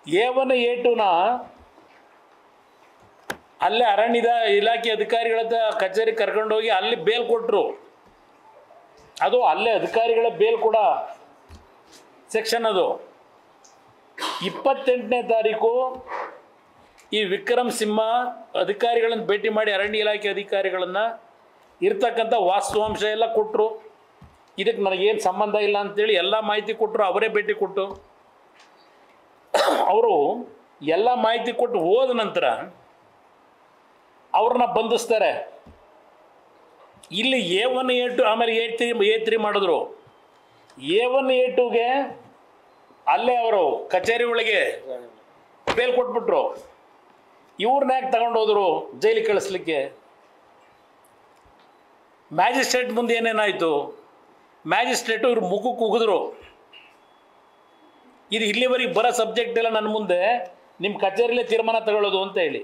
A one A ಟುನ ಅಲ್ಲೇ ಅರಣ್ಯದ ಇಲಾಖೆ ಅಧಿಕಾರಿಗಳ ಹತ್ರ ಕಚೇರಿ ಕರ್ಕೊಂಡೋಗಿ ಅಲ್ಲಿ ಬೇಲ್ ಕೊಟ್ಟರು ಅದು ಅಲ್ಲೇ ಅಧಿಕಾರಿಗಳ ಬೇಲ್ ಕೂಡ ಸೆಕ್ಷನ್ ಅದು ಇಪ್ಪತ್ತೆಂಟನೇ ತಾರೀಕು ಈ ವಿಕ್ರಮ್ ಸಿಂಹ ಅಧಿಕಾರಿಗಳನ್ನು ಭೇಟಿ ಮಾಡಿ ಅರಣ್ಯ ಇಲಾಖೆ ಅಧಿಕಾರಿಗಳನ್ನು ಇರ್ತಕ್ಕಂಥ ವಾಸ್ತವಾಂಶ ಎಲ್ಲ ಕೊಟ್ಟರು ಇದಕ್ಕೆ ನನಗೇನು ಸಂಬಂಧ ಇಲ್ಲ ಅಂತೇಳಿ ಎಲ್ಲ ಮಾಹಿತಿ ಕೊಟ್ಟರು ಅವರೇ ಭೇಟಿ ಕೊಟ್ಟು ಅವರು ಎಲ್ಲ ಮಾಹಿತಿ ಕೊಟ್ಟು ಹೋದ ನಂತರ ಅವ್ರನ್ನ ಬಂಧಿಸ್ತಾರೆ ಇಲ್ಲಿ ಎ ಒನ್ ಎ ಟು ಆಮೇಲೆ ಎ ತ್ರೀ ಎ ತ್ರೀ ಮಾಡಿದ್ರು ಎ ಒನ್ ಎ ಟುಗೆ ಅಲ್ಲೇ ಅವರು ಕಚೇರಿ ಒಳಗೆ ಬೇಲ್ ಕೊಟ್ಬಿಟ್ರು ಇವ್ರನ್ನ ಯಾಕೆ ತಗೊಂಡು ಹೋದ್ರು ಜೈಲಿಗೆ ಕಳಿಸ್ಲಿಕ್ಕೆ ಮ್ಯಾಜಿಸ್ಟ್ರೇಟ್ ಮುಂದೆ ಏನೇನಾಯಿತು ಮ್ಯಾಜಿಸ್ಟ್ರೇಟು ಇವ್ರು ಮುಖಕ್ಕೆ ಉಗಿದ್ರು ಇದು ಇಲ್ಲಿವರೆಗೆ ಬರೋ ಸಬ್ಜೆಕ್ಟ್ ಎಲ್ಲ ನನ್ನ ಮುಂದೆ ನಿಮ್ಮ ಕಚೇರಿಲೇ ತೀರ್ಮಾನ ತಗೊಳ್ಳೋದು ಅಂತ ಹೇಳಿ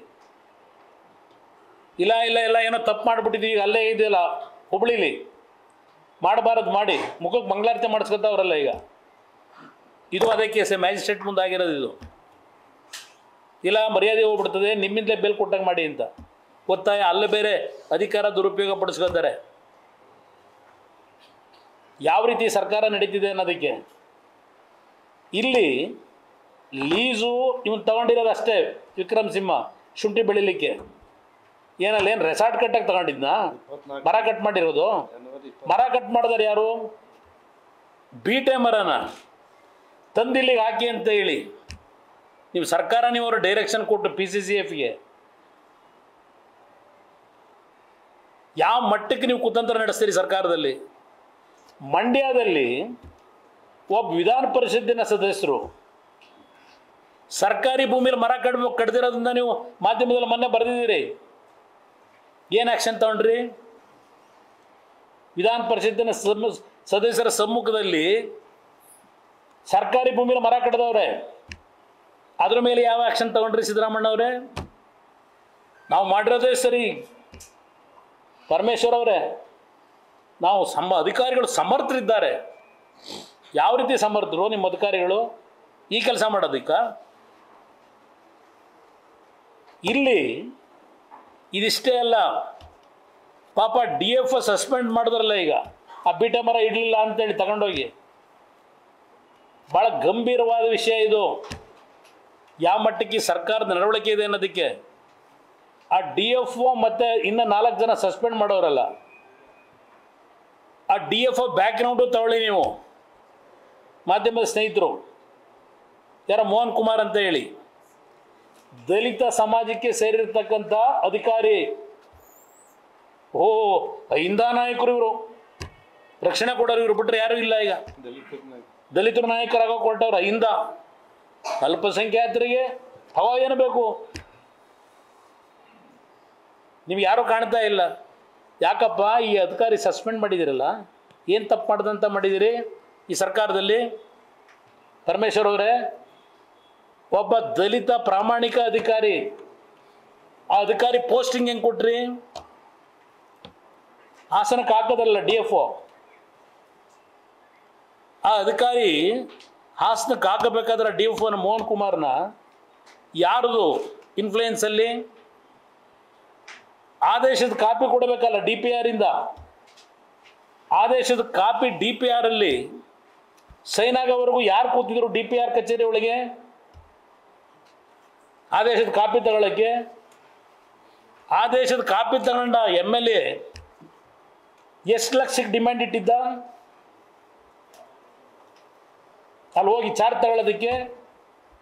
ಇಲ್ಲ ಇಲ್ಲ ಇಲ್ಲ ಏನೋ ತಪ್ಪು ಮಾಡಿಬಿಟ್ಟಿದ್ದೀವಿ ಅಲ್ಲೇ ಇದೆಯಲ್ಲ ಹುಬ್ಳಿಲಿ ಮಾಡಬಾರದು ಮಾಡಿ ಮುಖಕ್ಕೆ ಮಂಗಳಾರತಿ ಮಾಡಿಸ್ಕೊತಾವ್ರಲ್ಲ ಈಗ ಇದು ಅದೇ ಕೇಸೆ ಮ್ಯಾಜಿಸ್ಟ್ರೇಟ್ ಮುಂದೆ ಆಗಿರೋದು ಇದು ಇಲ್ಲ ಮರ್ಯಾದೆ ಹೋಗ್ಬಿಡ್ತದೆ ನಿಮ್ಮಿಂದಲೇ ಬೇಲ್ ಕೊಟ್ಟಂಗೆ ಮಾಡಿ ಅಂತ ಒತ್ತಾಯ ಅಲ್ಲೇ ಬೇರೆ ಅಧಿಕಾರ ದುರುಪಯೋಗ ಪಡಿಸ್ಕೊತಾರೆ ಯಾವ ರೀತಿ ಸರ್ಕಾರ ನಡೀತಿದೆ ಅನ್ನೋದಕ್ಕೆ ಇಲ್ಲಿ ಲೀಸು ಇವನು ತಗೊಂಡಿರೋದು ಅಷ್ಟೇ ವಿಕ್ರಮ್ ಸಿಂಹ ಶುಂಠಿ ಬೆಳಿಲಿಕ್ಕೆ ಏನಲ್ಲ ಏನು ರೆಸಾರ್ಟ್ ಕಟ್ಟಕ್ಕೆ ತಗೊಂಡಿದ್ನಾ ಮರ ಕಟ್ ಮಾಡಿರೋದು ಮರ ಕಟ್ ಮಾಡಿದಾರೆ ಯಾರು ಬೀಟೆ ಮರನ ತಂದಿಲ್ಲಿಗೆ ಹಾಕಿ ಅಂತ ಹೇಳಿ ನೀವು ಸರ್ಕಾರ ನೀವು ಅವರು ಡೈರೆಕ್ಷನ್ ಕೊಟ್ಟು ಪಿ ಸಿ ಸಿ ಎಫ್ಗೆ ಯಾವ ಮಟ್ಟಕ್ಕೆ ನೀವು ಕುತಂತ್ರ ನಡೆಸ್ತೀರಿ ಸರ್ಕಾರದಲ್ಲಿ ಮಂಡ್ಯದಲ್ಲಿ ಒಬ್ಬ ವಿಧಾನ ಪರಿಷತ್ತಿನ ಸದಸ್ಯರು ಸರ್ಕಾರಿ ಭೂಮಿಯಲ್ಲಿ ಮರ ಕಡ್ಬೇಕು ಕಡ್ದಿರೋದ್ರಿಂದ ನೀವು ಮಾಧ್ಯಮದಲ್ಲಿ ಮೊನ್ನೆ ಬರೆದಿದ್ದೀರಿ ಏನು ಆ್ಯಕ್ಷನ್ ತಗೊಂಡ್ರಿ ವಿಧಾನ ಪರಿಷತ್ತಿನ ಸಮ್ ಸದಸ್ಯರ ಸಮ್ಮುಖದಲ್ಲಿ ಸರ್ಕಾರಿ ಭೂಮಿಯಲ್ಲಿ ಮರ ಕಡ್ದವ್ರೆ ಅದ್ರ ಮೇಲೆ ಯಾವ ಆ್ಯಕ್ಷನ್ ತಗೊಂಡ್ರಿ ಸಿದ್ದರಾಮಣ್ಣ ಅವರೇ ನಾವು ಮಾಡಿರೋದೇ ಸರಿ ಪರಮೇಶ್ವರ್ ಅವರೇ ನಾವು ಸಮ ಅಧಿಕಾರಿಗಳು ಸಮರ್ಥರಿದ್ದಾರೆ ಯಾವ ರೀತಿ ಸಮರ್ಥರು ನಿಮ್ಮ ಅಧಿಕಾರಿಗಳು ಈ ಕೆಲಸ ಮಾಡೋದಕ್ಕ ಇಲ್ಲಿ ಇದಿಷ್ಟೇ ಅಲ್ಲ ಪಾಪ ಡಿ ಎಫ್ ಸಸ್ಪೆಂಡ್ ಮಾಡಿದ್ರಲ್ಲ ಈಗ ಆ ಬೀಟ ಮರ ಇಡಲಿಲ್ಲ ಅಂತೇಳಿ ತಗೊಂಡೋಗಿ ಭಾಳ ಗಂಭೀರವಾದ ವಿಷಯ ಇದು ಯಾವ ಮಟ್ಟಕ್ಕೆ ಈ ಸರ್ಕಾರದ ನಡವಳಿಕೆ ಇದೆ ಅನ್ನೋದಕ್ಕೆ ಆ ಡಿ ಎಫ್ ಒ ಮತ್ತು ಇನ್ನು ನಾಲ್ಕು ಜನ ಸಸ್ಪೆಂಡ್ ಮಾಡೋರಲ್ಲ ಆ ಡಿ ಎಫ್ ಒ ಬ್ಯಾಕ್ಗ್ರೌಂಡು ತಗೊಳ್ಳಿ ನೀವು ಮಾಧ್ಯಮದ ಸ್ನೇಹಿತರು ಯಾರ ಮೋಹನ್ ಕುಮಾರ್ ಅಂತ ಹೇಳಿ ದಲಿತ ಸಮಾಜಕ್ಕೆ ಸೇರಿರ್ತಕ್ಕಂಥ ಅಧಿಕಾರಿ ಓ ಅಹಿಂದ ನಾಯಕರು ಇವರು ರಕ್ಷಣೆ ಕೊಡೋರು ಇವರು ಬಿಟ್ಟರೆ ಯಾರೂ ಇಲ್ಲ ಈಗ ದಲಿತರ ನಾಯಕರಾಗೋ ಕೊಟ್ಟವ್ರು ಅಹಿಂದ ಅಲ್ಪಸಂಖ್ಯಾತರಿಗೆ ಹವಾ ಏನು ಬೇಕು ನಿಮ್ಗೆ ಯಾರೂ ಕಾಣ್ತಾ ಇಲ್ಲ ಯಾಕಪ್ಪ ಈ ಅಧಿಕಾರಿ ಸಸ್ಪೆಂಡ್ ಮಾಡಿದಿರಲ್ಲ ಏನು ತಪ್ಪು ಮಾಡ್ದಂತ ಮಾಡಿದಿರಿ ಈ ಸರ್ಕಾರದಲ್ಲಿ ಪರಮೇಶ್ವರ್ ಅವರೇ ಒಬ್ಬ ದಲಿತ ಪ್ರಾಮಾಣಿಕ ಅಧಿಕಾರಿ ಆ ಅಧಿಕಾರಿ ಪೋಸ್ಟಿಂಗ್ ಹೆಂಗೆ ಕೊಟ್ರಿ ಹಾಸನಕ್ಕೆ ಹಾಕೋದಲ್ಲ ಡಿ ಎಫ್ ಒ ಆ ಅಧಿಕಾರಿ ಹಾಸನಕ್ಕೆ ಹಾಕಬೇಕಾದ್ರೆ ಡಿ ಎಫ್ ಒನ ಮೋಹನ್ ಕುಮಾರ್ನ ಯಾರ್ದು ಇನ್ಫ್ಲೂಯೆನ್ಸಲ್ಲಿ ಆದೇಶದ ಕಾಪಿ ಕೊಡಬೇಕಲ್ಲ ಡಿ ಪಿ ಆರಿಂದ ಆದೇಶದ ಕಾಪಿ ಡಿ ಪಿ ಆರಲ್ಲಿ ಸೈನ್ ಆಗೋವರೆಗೂ ಯಾರು ಕೂತಿದ್ರು ಡಿ ಪಿ ಆರ್ ಕಚೇರಿ ಒಳಗೆ ಆದೇಶದ ಕಾಪಿ ತಗೊಳ್ಳೋಕ್ಕೆ ಆದೇಶದ ಕಾಪಿ ತಗೊಂಡ ಎಮ್ ಎಲ್ ಎ ಎಷ್ಟು ಲಕ್ಷಕ್ಕೆ ಡಿಮ್ಯಾಂಡ್ ಇಟ್ಟಿದ್ದ ಅಲ್ಲಿ ಹೋಗಿ ಚಾರ್ಜ್ ತಗೊಳ್ಳೋದಕ್ಕೆ